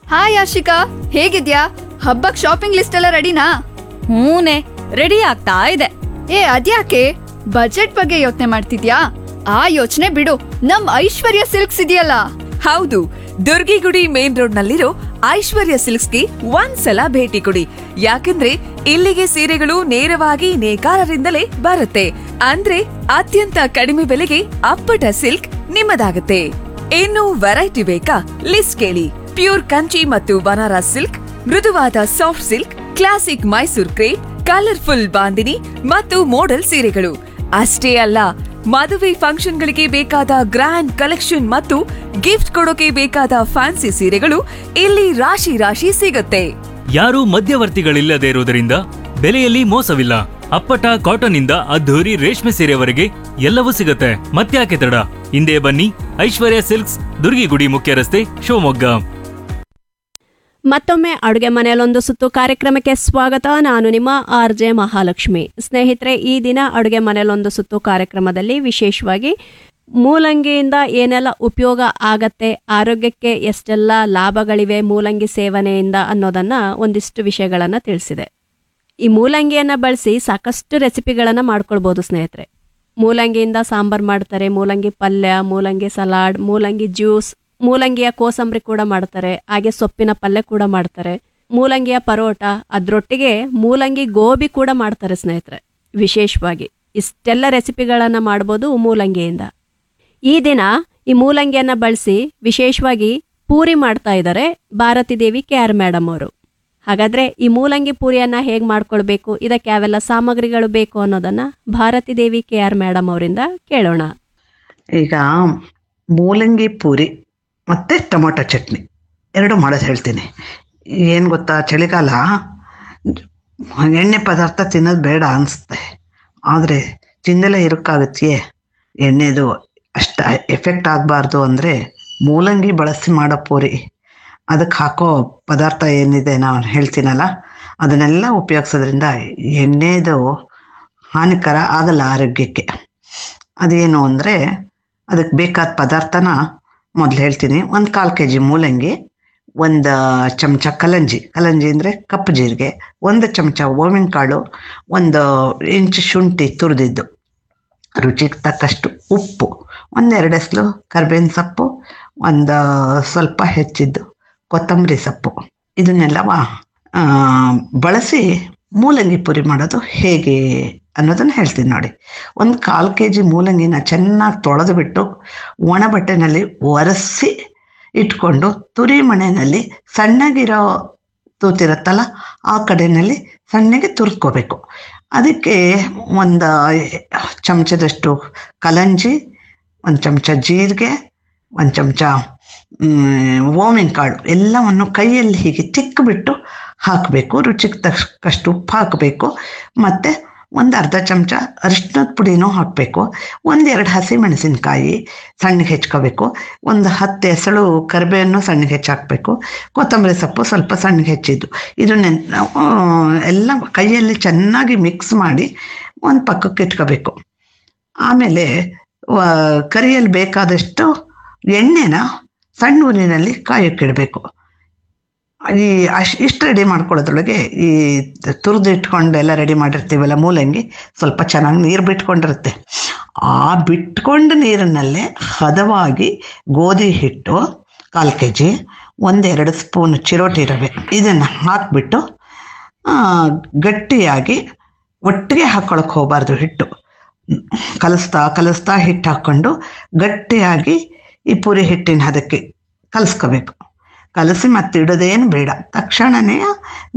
hi Ashika ಹೇಗಿದ್ಯಾ ಹಬ್ಬಕ್ shopping list ಎಲ್ಲ ರೆಡಿನಾ ಹೂನೆ ರೆಡಿ ಆಗ್ತಾ ಇದೆ ಏ ಅದ್ಯಾಕೆ ಬಜೆಟ್ ಬಗ್ಗೆ ಯೋಚನೆ ಮಾಡ್ತಿದ್ಯಾ ಆ ಯೋಚನೆ ಬಿಡು ನಮ್ ಐಶ್ವರ್ಯ ಸಿಲ್ಕ್ಸ್ ಇದೆಯಲ್ಲ ಹೌದು ದುರ್ಗಿಗುಡಿ ಮೇನ್ ರೋಡ್ ನಲ್ಲಿರೋ ಐಶ್ವರ್ಯ ಸಿಲ್ಕ್ಸ್ಗೆ ಒಂದ್ಸಲ ಭೇಟಿ ಕೊಡಿ ಯಾಕಂದ್ರೆ ಇಲ್ಲಿಗೆ ಸೀರೆಗಳು ನೇರವಾಗಿ ನೇಕಾರರಿಂದಲೇ ಬರುತ್ತೆ ಅಂದ್ರೆ ಅತ್ಯಂತ ಕಡಿಮೆ ಬೆಲೆಗೆ ಅಪ್ಪಟ ಸಿಲ್ಕ್ ನಿಮ್ಮದಾಗುತ್ತೆ ಇನ್ನು ವೆರೈಟಿ ಬೇಕಾ ಲಿಸ್ಟ್ ಕೇಳಿ ಪ್ಯೂರ್ ಕಂಚಿ ಮತ್ತು ಬನಾರಸ್ ಸಿಲ್ಕ್ ಮೃದುವಾದ soft silk classic Mysore crepe colourful bandhani ಮತ್ತು ಮೋಡಲ್ ಸೀರೆಗಳು ಅಷ್ಟೇ ಅಲ್ಲ ಮದುವೆ ಫಂಕ್ಷನ್ಗಳಿಗೆ ಬೇಕಾದ ಗ್ರ್ಯಾಂಡ್ ಕಲೆಕ್ಷನ್ ಮತ್ತು ಗಿಫ್ಟ್ ಕೊಡೋಕೆ ಬೇಕಾದ ಫ್ಯಾನ್ಸಿ ಸೀರೆಗಳು ಇಲ್ಲಿ ರಾಶಿ ರಾಶಿ ಸಿಗುತ್ತೆ ಯಾರೂ ಮಧ್ಯವರ್ತಿಗಳಿಲ್ಲದೆ ಇರುವುದರಿಂದ ಬೆಲೆಯಲ್ಲಿ ಮೋಸವಿಲ್ಲ ಅಪ್ಪಟ ಕಾಟನ್ ಇಂದ ಅದ್ಧೂರಿ ರೇಷ್ಮೆ ಸೀರೆವರೆಗೆ ಎಲ್ಲವೂ ಸಿಗುತ್ತೆ ಮತ್ತ್ಯಾಕೆ ತಡ ಹಿಂದೆ ಬನ್ನಿ ಐಶ್ವರ್ಯ ಸಿಲ್ಕ್ಸ್ ದುರ್ಗಿಗುಡಿ ಮುಖ್ಯ ರಸ್ತೆ ಶಿವಮೊಗ್ಗ ಮತ್ತೊಮ್ಮೆ ಅಡುಗೆ ಮನೆಯಲ್ಲೊಂದು ಸುತ್ತು ಕಾರ್ಯಕ್ರಮಕ್ಕೆ ಸ್ವಾಗತ ನಾನು ನಿಮ್ಮ ಆರ್ ಜೆ ಮಹಾಲಕ್ಷ್ಮಿ ಸ್ನೇಹಿತರೆ ಈ ದಿನ ಅಡುಗೆ ಮನೆಯಲ್ಲೊಂದು ಸುತ್ತು ಕಾರ್ಯಕ್ರಮದಲ್ಲಿ ವಿಶೇಷವಾಗಿ ಮೂಲಂಗಿಯಿಂದ ಏನೆಲ್ಲ ಉಪಯೋಗ ಆಗತ್ತೆ ಆರೋಗ್ಯಕ್ಕೆ ಎಷ್ಟೆಲ್ಲ ಲಾಭಗಳಿವೆ ಮೂಲಂಗಿ ಸೇವನೆಯಿಂದ ಅನ್ನೋದನ್ನ ಒಂದಿಷ್ಟು ವಿಷಯಗಳನ್ನು ತಿಳಿಸಿದೆ ಈ ಮೂಲಂಗಿಯನ್ನು ಬಳಸಿ ಸಾಕಷ್ಟು ರೆಸಿಪಿಗಳನ್ನು ಮಾಡ್ಕೊಳ್ಬೋದು ಸ್ನೇಹಿತರೆ ಮೂಲಂಗಿಯಿಂದ ಸಾಂಬಾರ್ ಮಾಡ್ತಾರೆ ಮೂಲಂಗಿ ಪಲ್ಯ ಮೂಲಂಗಿ ಸಲಾಡ್ ಮೂಲಂಗಿ ಜ್ಯೂಸ್ ಮೂಲಂಗಿಯ ಕೋಸಂಬರಿ ಕೂಡ ಮಾಡ್ತಾರೆ ಹಾಗೆ ಸೊಪ್ಪಿನ ಪಲ್ಯ ಕೂಡ ಮಾಡ್ತಾರೆ ಮೂಲಂಗಿಯ ಪರೋಟ ಅದರೊಟ್ಟಿಗೆ ಮೂಲಂಗಿ ಗೋಬಿ ಕೂಡ ಮಾಡ್ತಾರೆ ಸ್ನೇಹಿತರೆ ವಿಶೇಷವಾಗಿ ಇಷ್ಟೆಲ್ಲ ರೆಸಿಪಿಗಳನ್ನು ಮಾಡ್ಬೋದು ಮೂಲಂಗಿಯಿಂದ ಈ ದಿನ ಈ ಮೂಲಂಗಿಯನ್ನು ಬಳಸಿ ವಿಶೇಷವಾಗಿ ಪೂರಿ ಮಾಡ್ತಾ ಇದ್ದಾರೆ Bharathi Devi K R madam ಅವರು ಹಾಗಾದ್ರೆ ಈ ಮೂಲಂಗಿ ಪೂರಿಯನ್ನ ಹೇಗೆ ಮಾಡ್ಕೊಳ್ಬೇಕು ಇದಕ್ಕೆ ಯಾವೆಲ್ಲ ಸಾಮಗ್ರಿಗಳು ಬೇಕು ಅನ್ನೋದನ್ನ Bharathi Devi K R madam ಅವರಿಂದ ಕೇಳೋಣ ಈಗ ಮೂಲಂಗಿ ಪೂರಿ ಮತ್ತು ಟೊಮೊಟೊ ಚಟ್ನಿ ಎರಡು ಮಾಡೋದು ಹೇಳ್ತೀನಿ ಏನು ಗೊತ್ತಾ ಚಳಿಗಾಲ ಎಣ್ಣೆ ಪದಾರ್ಥ ತಿನ್ನೋದು ಬೇಡ ಅನಿಸುತ್ತೆ ಆದರೆ ತಿಂದಲೇ ಇರೋಕ್ಕಾಗತ್ತೆಯೇ ಎಣ್ಣೆದು ಅಷ್ಟು ಎಫೆಕ್ಟ್ ಆಗಬಾರ್ದು ಅಂದರೆ ಮೂಲಂಗಿ ಬಳಸಿ ಮಾಡೋ ಪೂರಿ ಅದಕ್ಕೆ ಹಾಕೋ ಪದಾರ್ಥ ಏನಿದೆ ನಾನು ಹೇಳ್ತೀನಲ್ಲ ಅದನ್ನೆಲ್ಲ ಉಪಯೋಗಿಸೋದ್ರಿಂದ ಎಣ್ಣೆದು ಹಾನಿಕರ ಆಗಲ್ಲ ಆರೋಗ್ಯಕ್ಕೆ ಅದೇನು ಅಂದರೆ ಅದಕ್ಕೆ ಬೇಕಾದ ಪದಾರ್ಥನ ಮೊದಲು ಹೇಳ್ತೀನಿ ಒಂದು ಕಾಲು ಕೆ ಜಿ ಮೂಲಂಗಿ ಒಂದು ಚಮಚ ಕಲಂಜಿ ಕಲಂಜಿ ಅಂದರೆ ಕಪ್ಪು ಜೀರಿಗೆ ಒಂದು ಚಮಚ ಓಮಿನ ಕಾಳು ಒಂದು ಇಂಚು ಶುಂಠಿ ತುರಿದಿದ್ದು ರುಚಿಗೆ ತಕ್ಕಷ್ಟು ಉಪ್ಪು ಒಂದೆರಡು ಎಸ್ಲು ಕರ್ಬೇವಿನ ಸೊಪ್ಪು ಒಂದು ಸ್ವಲ್ಪ ಹೆಚ್ಚಿದ್ದು ಕೊತ್ತಂಬರಿ ಸೊಪ್ಪು ಇದನ್ನೆಲ್ಲ ಆ, ಬಳಸಿ ಮೂಲಂಗಿ ಪುರಿ ಮಾಡೋದು ಹೇಗೆ ಅನ್ನೋದನ್ನು ಹೇಳ್ತೀನಿ ನೋಡಿ ಒಂದು ಕಾಲು ಕೆ ಜಿ ಮೂಲಂಗಿನ ಚೆನ್ನಾಗಿ ತೊಳೆದು ಬಿಟ್ಟು ಒಣ ಬಟ್ಟೆನಲ್ಲಿ ಒರೆಸಿ ಇಟ್ಕೊಂಡು ತುರಿ ಮಣೆಯಲ್ಲಿ ಸಣ್ಣಗಿರೋ ತೂತಿರುತ್ತಲ್ಲ ಆ ಕಡೆಯಲ್ಲಿ ಸಣ್ಣಗೆ ತುರ್ಕೋಬೇಕು ಅದಕ್ಕೆ ಒಂದು ಚಮಚದಷ್ಟು ಕಲಂಜಿ ಒಂದು ಚಮಚ ಜೀರಿಗೆ ಒಂದು ಚಮಚ ಓಮಿನ ಕಾಳು ಎಲ್ಲವನ್ನು ಕೈಯಲ್ಲಿ ಹೀಗೆ ತಿಕ್ಕಿಬಿಟ್ಟು ಹಾಕಬೇಕು ರುಚಿಗೆ ತಕ್ಕಷ್ಟು ಉಪ್ಪು ಹಾಕಬೇಕು ಮತ್ತು ಒಂದು ಅರ್ಧ ಚಮಚ ಅರಿಶಿನದ ಪುಡಿನೂ ಹಾಕಬೇಕು ಒಂದೆರಡು ಹಸಿ ಮೆಣಸಿನ್ಕಾಯಿ ಸಣ್ಣಗೆ ಹೆಚ್ಕೋಬೇಕು ಒಂದು ಹತ್ತು ಎಸಳು ಕರಿಬೇವನ್ನು ಸಣ್ಣಗೆ ಹೆಚ್ಚಾಕಬೇಕು ಕೊತ್ತಂಬರಿ ಸೊಪ್ಪು ಸ್ವಲ್ಪ ಸಣ್ಣಗೆ ಹೆಚ್ಚಿದ್ದು ಇದನ್ನೇ ನಾವು ಎಲ್ಲ ಕೈಯಲ್ಲಿ ಚೆನ್ನಾಗಿ ಮಿಕ್ಸ್ ಮಾಡಿ ಒಂದು ಪಕ್ಕಕ್ಕೆ ಇಟ್ಕೋಬೇಕು ಆಮೇಲೆ ವ- ಕರಿಯಲ್ಲಿ ಬೇಕಾದಷ್ಟು ಎಣ್ಣೆನ ಸಣ್ಣ ಊರಿನಲ್ಲಿ ಕಾಯಕ್ಕಿಡಬೇಕು ಈ ಅಶ್ ಇಷ್ಟು ರೆಡಿ ಮಾಡ್ಕೊಳ್ಳೋದ್ರೊಳಗೆ ಈ ತುರಿದು ಇಟ್ಕೊಂಡು ಎಲ್ಲ ರೆಡಿ ಮಾಡಿರ್ತೀವಲ್ಲ ಮೂಲಂಗಿ ಸ್ವಲ್ಪ ಚೆನ್ನಾಗಿ ನೀರು ಬಿಟ್ಕೊಂಡಿರುತ್ತೆ ಆ ಬಿಟ್ಕೊಂಡ ನೀರಿನಲ್ಲೇ ಹದವಾಗಿ ಗೋಧಿ ಹಿಟ್ಟು ಕಾಲು ಕೆ ಜಿ ಒಂದೆರಡು ಸ್ಪೂನ್ ಚಿರೋಟಿ ರವೆ ಇದನ್ನು ಹಾಕಿಬಿಟ್ಟು ಗಟ್ಟಿಯಾಗಿ ಒಟ್ಟಿಗೆ ಹಾಕ್ಕೊಳಕ್ಕೆ ಹೋಗಬಾರ್ದು ಹಿಟ್ಟು ಕಲಿಸ್ತಾ ಕಲಿಸ್ತಾ ಹಿಟ್ಟು ಹಾಕ್ಕೊಂಡು ಗಟ್ಟಿಯಾಗಿ ಈ ಪೂರಿ ಹಿಟ್ಟಿನ ಹದಕ್ಕೆ ಕಲಿಸ್ಕೋಬೇಕು ಕಲಸಿ ಮತ್ತೆ ಇಡೋದೇನು ಬೇಡ ತಕ್ಷಣನೇ